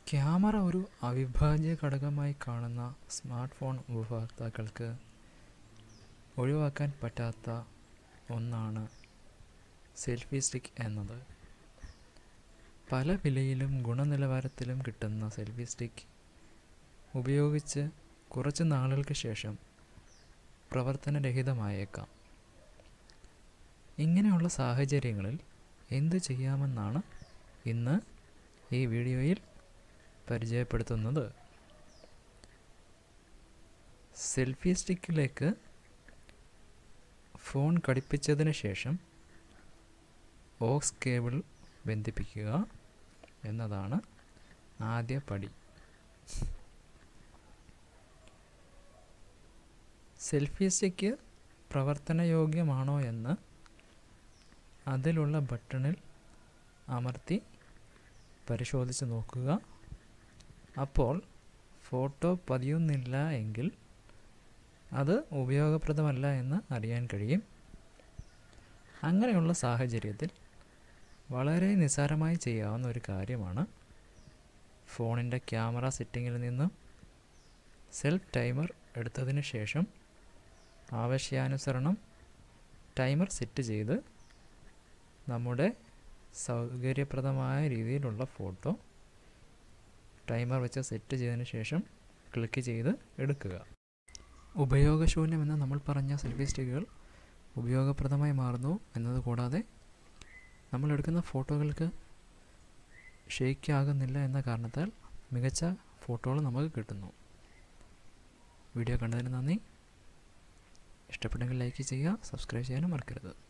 camera ഒരു അവിഭാജ്യ ഘടകമായി കാണുന്ന സ്മാർട്ട് ഫോൺ ഉപഭോക്താക്കൾക്ക് ഒഴിവാക്കാൻ പറ്റാത്ത ഒന്നാണ് സെൽഫി സ്റ്റിക്ക് എന്നത് പല വിലയിലും ഗുണനിലവാരത്തിലും കിട്ടുന്ന സെൽഫി സ്റ്റിക്ക് ഉപയോഗിച്ച് കുറച്ച് നാളുകൾക്ക് ശേഷം പ്രവർത്തനരഹിതമായേക്കാം ഇങ്ങനെയുള്ള സാഹചര്യങ്ങളിൽ എന്ത് ചെയ്യാമെന്നാണ് ഇന്ന് ഈ വീഡിയോയിൽ പരിചയപ്പെടുത്തുന്നത് സെൽഫി സ്റ്റിക്കിലേക്ക് ഫോൺ ഘടിപ്പിച്ചതിന് ശേഷം ഓക്സ് കേബിൾ ബന്ധിപ്പിക്കുക എന്നതാണ് ആദ്യ പടി സെൽഫി സ്റ്റിക്ക് പ്രവർത്തനയോഗ്യമാണോ എന്ന് അതിലുള്ള ബട്ടണിൽ അമർത്തി പരിശോധിച്ച് നോക്കുക അപ്പോൾ ഫോട്ടോ പതിയുന്നില്ല എങ്കിൽ അത് ഉപയോഗപ്രദമല്ല എന്ന് അറിയാൻ കഴിയും അങ്ങനെയുള്ള സാഹചര്യത്തിൽ വളരെ നിസ്സാരമായി ചെയ്യാവുന്ന ഒരു കാര്യമാണ് ഫോണിൻ്റെ ക്യാമറ സെറ്റിങ്ങിൽ നിന്നും സെൽഫ് ടൈമർ എടുത്തതിന് ശേഷം ആവശ്യാനുസരണം ടൈമർ സെറ്റ് ചെയ്ത് നമ്മുടെ സൗകര്യപ്രദമായ രീതിയിലുള്ള ഫോട്ടോ ടൈമർ വെച്ച് സെറ്റ് ചെയ്തതിന് ശേഷം ക്ലിക്ക് ചെയ്ത് എടുക്കുക ഉപയോഗശൂന്യമെന്ന് നമ്മൾ പറഞ്ഞ സെൽഫി സ്റ്റിക്കുകൾ ഉപയോഗപ്രദമായി മാറുന്നു എന്നത് കൂടാതെ നമ്മൾ എടുക്കുന്ന ഫോട്ടോകൾക്ക് ഷെയ്ക്ക് ആകുന്നില്ല എന്ന കാരണത്താൽ മികച്ച ഫോട്ടോകൾ നമുക്ക് കിട്ടുന്നു വീഡിയോ കണ്ടതിന് നന്ദി ഇഷ്ടപ്പെട്ടെങ്കിൽ ലൈക്ക് ചെയ്യുക സബ്സ്ക്രൈബ് ചെയ്യാനും മറക്കരുത്